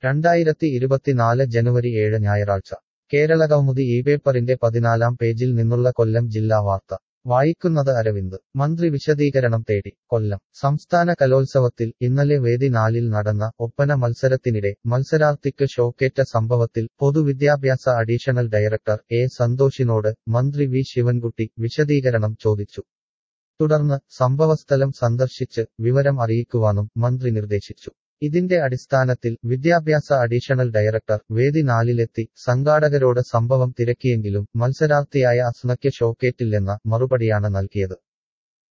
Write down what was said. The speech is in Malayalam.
രണ്ടായിരത്തി ഇരുപത്തിനാല് ജനുവരി ഏഴ് ഞായറാഴ്ച കേരളകൗമുദി ഈ പേപ്പറിന്റെ പതിനാലാം പേജിൽ നിന്നുള്ള കൊല്ലം ജില്ലാ വാർത്ത വായിക്കുന്നത് അരവിന്ദ് മന്ത്രി വിശദീകരണം തേടി കൊല്ലം സംസ്ഥാന കലോത്സവത്തിൽ ഇന്നലെ വേദി നാലിൽ നടന്ന ഒപ്പന മത്സരത്തിനിടെ മത്സരാർത്ഥിക്ക് ഷോക്കേറ്റ സംഭവത്തിൽ പൊതുവിദ്യാഭ്യാസ അഡീഷണൽ ഡയറക്ടർ എ സന്തോഷിനോട് മന്ത്രി വി ശിവൻകുട്ടി വിശദീകരണം ചോദിച്ചു തുടർന്ന് സംഭവസ്ഥലം സന്ദർശിച്ച് വിവരം അറിയിക്കുവാനും മന്ത്രി നിർദ്ദേശിച്ചു ഇതിന്റെ അടിസ്ഥാനത്തിൽ വിദ്യാഭ്യാസ അഡീഷണൽ ഡയറക്ടർ വേദി നാലിലെത്തി സംഘാടകരോട് സംഭവം തിരക്കിയെങ്കിലും മത്സരാർത്ഥിയായ അസ്നയ്ക്ക് ഷോക്കേറ്റില്ലെന്ന മറുപടിയാണ് നൽകിയത്